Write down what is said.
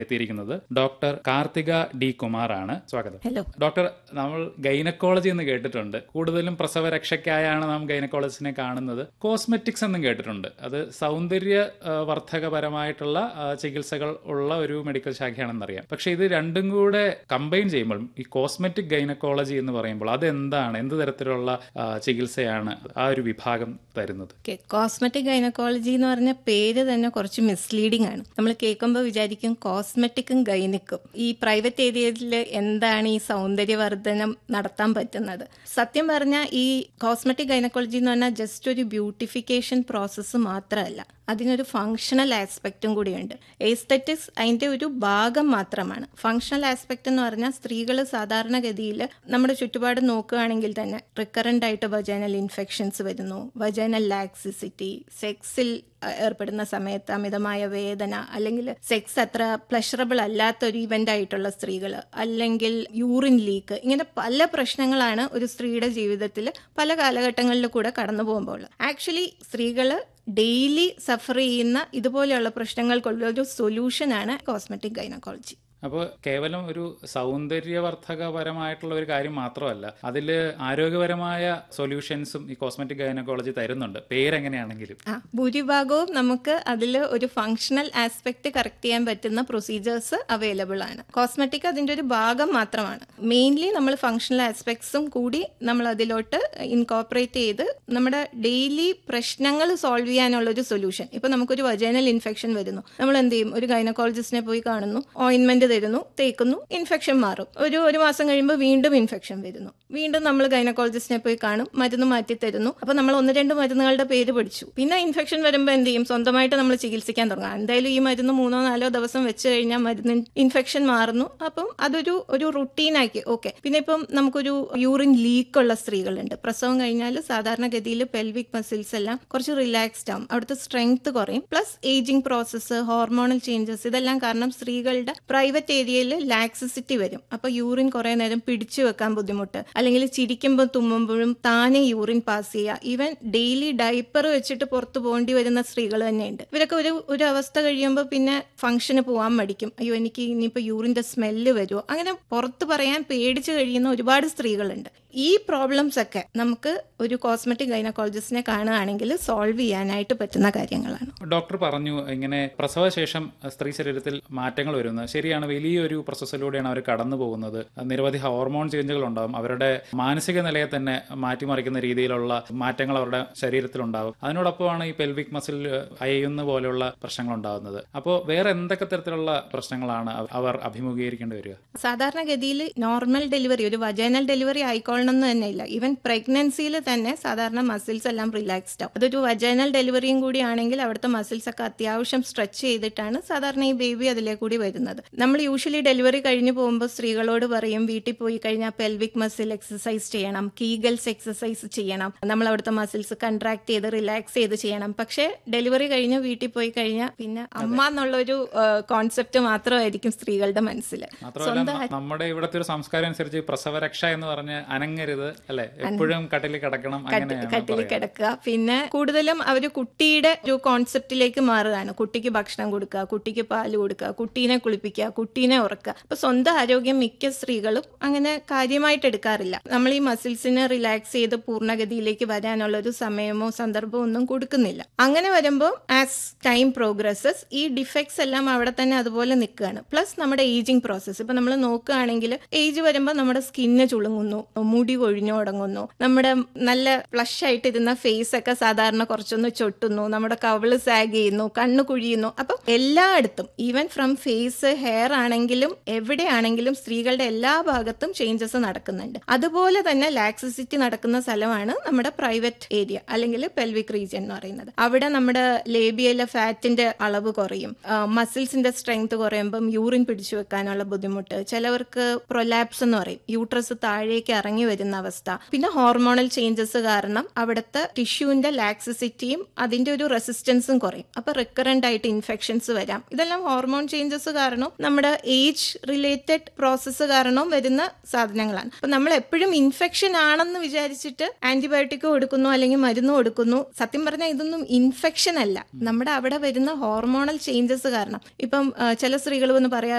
എത്തിയിരിക്കുന്നത് doctor Karthika D കുമാറാണ് സ്വാഗതം ഹലോ ഡോക്ടർ നമ്മൾ ഗൈനക്കോളജി എന്ന് കേട്ടിട്ടുണ്ട് കൂടുതലും പ്രസവരക്ഷയ്ക്കായാണ് നാം ഗൈനക്കോളജിസ്റ്റിനെ കാണുന്നത് കോസ്മെറ്റിക്സ് എന്നും കേട്ടിട്ടുണ്ട് അത് സൗന്ദര്യ ആ, വർദ്ധകപരമായിട്ടുള്ള ആ, ചികിത്സകൾ ഉള്ള ഒരു മെഡിക്കൽ ശാഖയാണെന്നറിയാം പക്ഷെ ഇത് രണ്ടും കൂടെ കമ്പൈൻ ചെയ്യുമ്പോൾ ഈ കോസ്മെറ്റിക് ഗൈനക്കോളജി എന്ന് പറയുമ്പോൾ അതെന്താണ് എന്ത് തരത്തിലുള്ള ആ, ചികിത്സയാണ് ആ ഒരു വിഭാഗം തരുന്നത് ഓക്കെ കോസ്മെറ്റിക് ഗൈനക്കോളജി എന്ന് പറഞ്ഞ പേര് തന്നെ കുറച്ച് മിസ്ലീഡിംഗ് ആണ് നമ്മൾ കേൾക്കുമ്പോൾ വിചാരിക്കും കോസ്മെറ്റിക്കും ഗൈനിക്കും ഈ പ്രൈവറ്റ് ഏരിയയിൽ എന്താണ് ഈ സൗന്ദര്യവർദ്ധനം നടത്താൻ പറ്റുന്നത് സത്യം പറഞ്ഞാൽ ഈ കോസ്മെറ്റിക് ഗൈനക്കോളജി എന്ന് പറഞ്ഞാൽ ജസ്റ്റ് ഒരു ബ്യൂട്ടിഫിക്കേഷൻ പ്രോസസ്സ് മാത്രമല്ല അതിനൊരു ഫങ്ഷണൽ ആസ്പെക്റ്റും കൂടിയുണ്ട് എസ്തറ്റിക്സ് അതിന്റെ ഒരു ഭാഗം മാത്രമാണ് ഫങ്ഷണൽ ആസ്പെക്ട് എന്ന് പറഞ്ഞാൽ സ്ത്രീകൾ സാധാരണഗതിയിൽ നമ്മുടെ ചുറ്റുപാട് നോക്കുകയാണെങ്കിൽ തന്നെ റിക്കറൻ്റ് ആയിട്ട് വജൈനൽ ഇൻഫെക്ഷൻസ് വരുന്നു വജൈനൽ ലാക്സിസിറ്റി സെക്സിൽ ഏർപ്പെടുന്ന സമയത്ത് അമിതമായ വേദന അല്ലെങ്കിൽ സെക്സ് അത്ര പ്ലഷറബിൾ അല്ലാത്ത ഒരു ഇവന്റ് ആയിട്ടുള്ള സ്ത്രീകൾ അല്ലെങ്കിൽ യൂറിൻ ലീക്ക് ഇങ്ങനെ പല പ്രശ്നങ്ങളാണ് ഒരു സ്ത്രീയുടെ ജീവിതത്തിൽ പല കാലഘട്ടങ്ങളിൽ കൂടെ കടന്നു പോകുമ്പോൾ ആക്ച്വലി സ്ത്രീകൾ ഡെയിലി സഫർ ചെയ്യുന്ന ഇതുപോലെയുള്ള പ്രശ്നങ്ങൾക്കുള്ള ഒരു സൊല്യൂഷനാണ് കോസ്മെറ്റിക് ഗൈനക്കോളജി അപ്പോൾ കേവലം ഒരു സൗന്ദര്യവർദ്ധകപരമായിട്ടുള്ള ഒരു കാര്യം മാത്രമല്ല അതിൽ ആരോഗ്യപരമായ സൊല്യൂഷൻസും ഈ കോസ്മെറ്റിക് ഗൈനക്കോളജി തരുന്നുണ്ട് പേരെങ്ങനെയാണെങ്കിലും ആ ഭൂരിഭാഗവും നമുക്ക് അതിൽ ഒരു ഫങ്ഷണൽ ആസ്പെക്ട് കറക്റ്റ് ചെയ്യാൻ പറ്റുന്ന പ്രൊസീജിയേഴ്സ് അവൈലബിൾ ആണ് കോസ്മെറ്റിക് അതിന്റെ ഒരു ഭാഗം മാത്രമാണ് മെയിൻലി നമ്മൾ ഫങ്ഷണൽ ആസ്പെക്ട്സും കൂടി നമ്മൾ അതിലോട്ട് ഇൻകോപ്പറേറ്റ് ചെയ്ത് നമ്മുടെ ഡെയിലി പ്രശ്നങ്ങൾ സോൾവ് ചെയ്യാനുള്ള ഒരു സൊല്യൂഷൻ ഇപ്പൊ നമുക്കൊരു വജൈനൽ ഇൻഫെക്ഷൻ വരുന്നു നമ്മൾ എന്ത് ചെയ്യും ഒരു ഗൈനക്കോളജിസ്റ്റിനെ പോയി കാണുന്നു ഓയിൻമെന്റ് തരുന്നു തേക്കുന്നു ഇൻഫെക്ഷൻ മാറും ഒരു ഒരു മാസം കഴിയുമ്പോൾ വീണ്ടും ഇൻഫെക്ഷൻ വരുന്നു വീണ്ടും നമ്മൾ ഗൈനക്കോളജിസ്റ്റിനെ പോയി കാണും മരുന്ന് മാറ്റി തരുന്നു അപ്പൊ നമ്മൾ ഒന്ന് രണ്ട് മരുന്നുകളുടെ പേര് പഠിച്ചു പിന്നെ ഇൻഫെക്ഷൻ വരുമ്പോൾ എന്ത് ചെയ്യും സ്വന്തമായിട്ട് നമ്മൾ ചികിത്സിക്കാൻ തുടങ്ങാം എന്തായാലും ഈ മരുന്ന് മൂന്നോ നാലോ ദിവസം വെച്ച് കഴിഞ്ഞാൽ മരുന്ന് ഇൻഫെക്ഷൻ മാറുന്നു അപ്പം അതൊരു ഒരു റുട്ടീനാക്കി ഓക്കെ പിന്നെ ഇപ്പം നമുക്കൊരു യൂറിൻ ലീക്ക് ഉള്ള സ്ത്രീകളുണ്ട് പ്രസവം കഴിഞ്ഞാൽ സാധാരണഗതിയിൽ പെൽവിക് മസിൽസ് എല്ലാം കുറച്ച് റിലാക്സ്ഡ് ആവും അവിടുത്തെ സ്ട്രെങ്ത് കുറയും plus ageing process hormonal changes ഇതെല്ലാം കാരണം സ്ത്രീകളുടെ പ്രൈവറ്റ് ഏരിയയിൽ ലാക്സിസിറ്റി വരും അപ്പൊ യൂറിൻ കുറെ നേരം പിടിച്ചു വെക്കാൻ ബുദ്ധിമുട്ട് അല്ലെങ്കിൽ ചിരിക്കുമ്പോൾ തുമ്മുമ്പോഴും താനെ യൂറിൻ പാസ് ചെയ്യുക ഈവൻ ഡെയിലി ഡൈപ്പർ വെച്ചിട്ട് പുറത്തു പോകേണ്ടി വരുന്ന സ്ത്രീകൾ തന്നെയുണ്ട് ഇവരൊക്കെ ഒരു ഒരു അവസ്ഥ കഴിയുമ്പോൾ പിന്നെ ഫംഗ്ഷന് പോകാൻ മടിക്കും അയ്യോ എനിക്ക് ഇനിയിപ്പോൾ യൂറിന്റെ സ്മെല്ല് വരുമോ അങ്ങനെ പുറത്ത് പറയാൻ പേടിച്ച് കഴിയുന്ന ഒരുപാട് സ്ത്രീകളുണ്ട് ഈ പ്രോബ്ലംസ് ഒക്കെ നമുക്ക് ഒരു കോസ്മെറ്റിക് ഗൈനക്കോളജിസ്റ്റിനെ കാണുകയാണെങ്കിൽ സോൾവ് ചെയ്യാനായിട്ട് പറ്റുന്ന കാര്യങ്ങളാണ് ഡോക്ടർ പറഞ്ഞു ഇങ്ങനെ പ്രസവശേഷം സ്ത്രീ ശരീരത്തിൽ മാറ്റങ്ങൾ വരുന്നത് ശരിയാണ് വലിയൊരു പ്രോസസ്സിലൂടെയാണ് അവർ കടന്നു പോകുന്നത് നിരവധി ഹോർമോൺ ചേഞ്ചുകൾ ഉണ്ടാകും അവരുടെ മാനസിക നിലയെ തന്നെ മാറ്റിമറിക്കുന്ന രീതിയിലുള്ള മാറ്റങ്ങൾ അവരുടെ ശരീരത്തിലുണ്ടാകും അതിനോടൊപ്പമാണ് ഈ പെൽവിക് മസിൽ അയയുന്ന പോലെയുള്ള പ്രശ്നങ്ങൾ ഉണ്ടാകുന്നത് അപ്പോൾ വേറെ എന്തൊക്കെ തരത്തിലുള്ള പ്രശ്നങ്ങളാണ് അവ- അവർ അഭിമുഖീകരിക്കേണ്ടി വരിക സാധാരണഗതിയിൽ നോർമൽ ഡെലിവറി ഒരു വജൈനൽ ഡെലിവറി ആയിക്കൊള്ളണം എന്ന് തന്നെ ഇല്ല ഈവൻ പ്രഗ്നൻസിയിൽ തന്നെ സാധാരണ മസിൽസ് എല്ലാം റിലാക്സ്ഡ് ആവും അതൊരു വജൈനൽ ഡെലിവറിയും കൂടി ആണെങ്കിൽ അവിടുത്തെ മസിൽസ് ഒക്കെ അത്യാവശ്യം സ്ട്രെച്ച് ചെയ്തിട്ടാണ് സാധാരണ ഈ ബേബി അതിലേ കൂടി വരുന്നത് നമ്മൾ യൂഷ്വലി ഡെലിവറി കഴിഞ്ഞ് പോകുമ്പോൾ സ്ത്രീകളോട് പറയും വീട്ടിൽ പോയി കഴിഞ്ഞാൽ പെൽവിക് മസിൽ എക്സസൈസ് ചെയ്യണം കീഗൽസ് എക്സസൈസ് ചെയ്യണം നമ്മൾ അവിടുത്തെ മസിൽസ് കൺട്രാക്ട് ചെയ്ത് റിലാക്സ് ചെയ്ത് ചെയ്യണം പക്ഷേ ഡെലിവറി കഴിഞ്ഞ് വീട്ടിൽ പോയി കഴിഞ്ഞാൽ പിന്നെ അമ്മ എന്നുള്ളൊരു കോൺസെപ്റ്റ് മാത്രമായിരിക്കും സ്ത്രീകളുടെ മനസ്സിൽ മാത്രമല്ല ന- നമ്മുടെ ഇവിടുത്തെ ഒരു സംസ്കാരം അനുസരിച്ച് പ്രസവരക്ഷ എന്ന് പറഞ്ഞ് അനങ്ങരുത് അല്ലെ എപ്പോഴും കട്ടിൽ കിടക്കണം അങ്ങനെയാണ് കട്ടിൽ പറയാ. കിടക്കുക പിന്നെ കൂടുതലും അവർ കുട്ടിയുടെ ഒരു കോൺസെപ്റ്റിലേക്ക് മാറുകയാണ് കുട്ടിക്ക് ഭക്ഷണം കൊടുക്കുക കുട്ടിക്ക് പാല് കൊടുക്കുക കുട്ടീനെ കുളിപ്പിക്കുക കുട്ടീനെ ഉറക്കുക അപ്പൊ സ്വന്തം ആരോഗ്യം മിക്ക സ്ത്രീകളും അങ്ങനെ കാര്യമായിട്ട് എടുക്കാറില്ല നമ്മൾ ഈ മസിൽസിനെ റിലാക്സ് ചെയ്ത് പൂർണ്ണഗതിയിലേക്ക് വരാനുള്ള ഒരു സമയമോ സന്ദർഭമോ ഒന്നും കൊടുക്കുന്നില്ല അങ്ങനെ വരുമ്പോൾ ആസ് ടൈം പ്രോഗ്രസസ് ഈ ഡിഫക്ട്സ് എല്ലാം അവിടെ തന്നെ അതുപോലെ നിൽക്കുകയാണ് പ്ലസ് നമ്മുടെ ഏജിങ് പ്രോസസ്സ് ഇപ്പൊ നമ്മൾ നോക്കുകയാണെങ്കിൽ ഏജ് വരുമ്പോൾ നമ്മുടെ സ്കിന്ന് ചുളുങ്ങുന്നു മുടി കൊഴിഞ്ഞു തുടങ്ങുന്നു നമ്മുടെ നല്ല ഫ്ലഷ് ആയിട്ടിരുന്ന ഫേസ് ഒക്കെ സാധാരണ കുറച്ചൊന്ന് ചൊട്ടുന്നു നമ്മുടെ കവിള് സാഗ് ചെയ്യുന്നു കണ്ണ് കുഴിയുന്നു അപ്പം എല്ലായിടത്തും ഈവൻ ഫ്രം ഫേസ് ഹെയർ ആണെങ്കിലും എവിടെയാണെങ്കിലും സ്ത്രീകളുടെ എല്ലാ ഭാഗത്തും ചേഞ്ചസ് നടക്കുന്നുണ്ട് അതുപോലെ തന്നെ ലാക്സിസിറ്റി നടക്കുന്ന സ്ഥലമാണ് നമ്മുടെ പ്രൈവറ്റ് ഏരിയ അല്ലെങ്കിൽ പെൽവിക് റീജിയൻ എന്ന് പറയുന്നത് അവിടെ നമ്മുടെ ലേബിയയിലെ ഫാറ്റിന്റെ അളവ് കുറയും മസിൽസിന്റെ സ്ട്രെങ്ത് കുറയുമ്പം യൂറിൻ പിടിച്ചു വെക്കാനുള്ള ബുദ്ധിമുട്ട് ചിലവർക്ക് പ്രൊലാപ്സ് എന്ന് പറയും യൂട്രസ് താഴേക്ക് ഇറങ്ങി വരുന്ന അവസ്ഥ പിന്നെ ഹോർമോണൽ ചേഞ്ചസ് കാരണം അവിടുത്തെ ടിഷ്യൂവിന്റെ ലാക്സിസിറ്റിയും അതിന്റെ ഒരു റെസിസ്റ്റൻസും കുറയും അപ്പൊ റിക്കറന്റ് ആയിട്ട് ഇൻഫെക്ഷൻസ് വരാം ഇതെല്ലാം ഹോർമോൺ ചേഞ്ചസ് കാരണം നമ്മുടെ നമ്മുടെ ഏജ് റിലേറ്റഡ് പ്രോസസ്സ് കാരണവും വരുന്ന സാധനങ്ങളാണ് അപ്പൊ നമ്മൾ എപ്പോഴും ഇൻഫെക്ഷൻ ആണെന്ന് വിചാരിച്ചിട്ട് ആന്റിബയോട്ടിക് കൊടുക്കുന്നു അല്ലെങ്കിൽ മരുന്ന് കൊടുക്കുന്നു സത്യം പറഞ്ഞാൽ ഇതൊന്നും ഇൻഫെക്ഷൻ അല്ല നമ്മുടെ അവിടെ വരുന്ന ഹോർമോണൽ ചേഞ്ചസ് കാരണം ഇപ്പം ആ, ചില സ്ത്രീകൾ വന്ന് പറയാറുണ്ട്